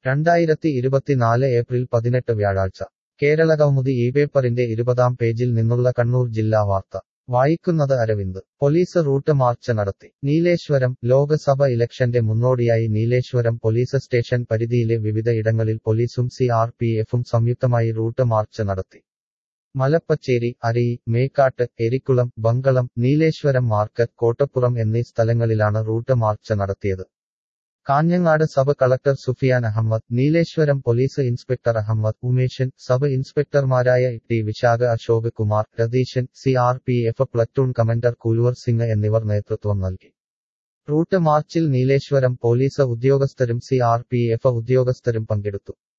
രണ്ടായിരത്തി ഇരുപത്തിനാല് ഏപ്രിൽ പതിനെട്ട് വ്യാഴാഴ്ച കേരളകൗമുദി ഈ പേപ്പറിന്റെ ഇരുപതാം പേജിൽ നിന്നുള്ള കണ്ണൂർ ജില്ലാ വാർത്ത വായിക്കുന്നത് അരവിന്ദ് പോലീസ് റൂട്ട് മാർച്ച് നടത്തി നീലേശ്വരം ലോക്സഭ ഇലക്ഷന്റെ മുന്നോടിയായി നീലേശ്വരം പോലീസ് സ്റ്റേഷൻ പരിധിയിലെ വിവിധ ഇടങ്ങളിൽ പോലീസും സി ആർ പി എഫും സംയുക്തമായി റൂട്ട് മാർച്ച് നടത്തി മലപ്പച്ചേരി അരയി മേക്കാട്ട് എരിക്കുളം ബങ്കളം നീലേശ്വരം മാർക്കറ്റ് കോട്ടപ്പുറം എന്നീ സ്ഥലങ്ങളിലാണ് റൂട്ട് മാർച്ച് നടത്തിയത് Kanhangad sub collector Sufiyan Ahmed Nileshwaram police inspector Ahmed Umeshan sub ഇൻസ്പെക്ടർമാരായ T Vishakha Ashok Kumar Ratheeshan C R P F platoon commander Kulvar Singh എന്നിവർ നേതൃത്വം നൽകി റൂട്ട് മാർച്ചിൽ നീലേശ്വരം പോലീസ് ഉദ്യോഗസ്ഥരും സി ആർ പി എഫ് ഉദ്യോഗസ്ഥരും പങ്കെടുത്തു